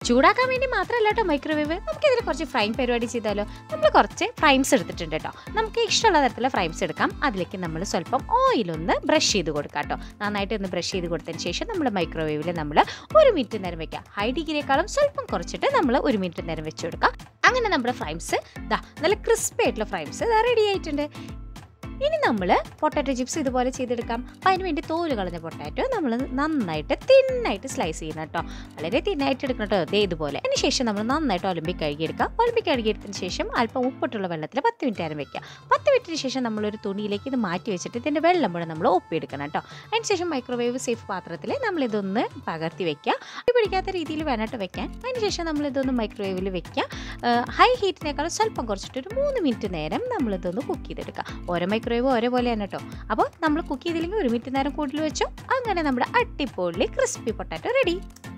ചൂടാക്കാൻ വേണ്ടി മാത്രമല്ല കേട്ടോ മൈക്രോവേവ് നമുക്കിതിൽ കുറച്ച് ഫ്രൈങ് പരിപാടി ചെയ്താലോ നമ്മൾ കുറച്ച് ഫ്രൈംസ് എടുത്തിട്ടുണ്ട് കേട്ടോ നമുക്ക് ഇഷ്ടമുള്ള തരത്തിലുള്ള ഫ്രൈംസ് എടുക്കാം അതിലേക്ക് നമ്മൾ സ്വല്പം ഓയിലൊന്ന് ബ്രഷ് ചെയ്ത് കൊടുക്കാം കേട്ടോ നന്നായിട്ട് ഒന്ന് ബ്രഷ് ചെയ്ത് കൊടുത്തതിന് ശേഷം നമ്മൾ മൈക്രോവേവിൽ നമ്മൾ ഒരു മിനിറ്റ് നേരം വെക്കാം ഹൈ ഡിഗ്രിയേക്കാളും സ്വല്പം കുറച്ചിട്ട് നമ്മൾ ഒരു മിനിറ്റ് നേരം വെച്ച് കൊടുക്കാം അങ്ങനെ നമ്മുടെ ഫ്രൈംസ് ദാ നല്ല ക്രിസ്പി ആയിട്ടുള്ള ഫ്രൈംസ് ഇതാ റെഡി ആയിട്ടുണ്ട് ഇനി നമ്മൾ പൊട്ടാറ്റോ ചിപ്സ് ഇതുപോലെ ചെയ്തെടുക്കാം അപ്പം അതിന് വേണ്ടി തോല് കളഞ്ഞ പൊട്ടാറ്റോ നമ്മൾ നന്നായിട്ട് തിന്നായിട്ട് സ്ലൈസ് ചെയ്യണം കേട്ടോ വളരെ തിന്നായിട്ട് എടുക്കണം കേട്ടോ ദേ ഇതുപോലെ അതിന് ശേഷം നമ്മൾ നന്നായിട്ട് ഒലമ്പി കഴുകിയെടുക്കാം ഒലമ്പി കഴുകിയെടുത്തതിന് ശേഷം അല്പം ഉപ്പിട്ടുള്ള വെള്ളത്തിൽ പത്ത് മിനിറ്റ് നേരം വെക്കുക പത്ത് മിനിറ്റിന് ശേഷം നമ്മളൊരു തുണിയിലേക്ക് ഇത് മാറ്റി വെച്ചിട്ട് ഇതിൻ്റെ വെള്ളം കൂടെ നമ്മൾ ഒപ്പിയെടുക്കണം കേട്ടോ അതിന് ശേഷം മൈക്രോവേവ് സേഫ് പാത്രത്തിൽ നമ്മളിതൊന്ന് പകർത്തി വെക്കുക അടി പിടിക്കാത്ത രീതിയിൽ വേണമായിട്ട് വെക്കാൻ അതിന് ശേഷം നമ്മളിതൊന്ന് മൈക്രോവേവിൽ വെക്കുക ഹൈ ഹീറ്റിനേക്കാൾ സ്വല്പം കുറച്ചിട്ട് ഒരു മൂന്ന് മിനിറ്റ് നേരം നമ്മളിതൊന്ന് കുക്ക് ചെയ്തെടുക്കുക ഓരോ മൈക്രോവേവ് ഒരേ പോലെയാണ് കേട്ടോ അപ്പോൾ നമ്മൾ കുക്ക് ചെയ്തില്ലെങ്കിൽ ഒരു മിനിറ്റ് നേരം കൂടുതൽ വെച്ചോ അങ്ങനെ നമ്മുടെ അടിപൊളി ക്രിസ്പി പൊട്ടാറ്റോ റെഡി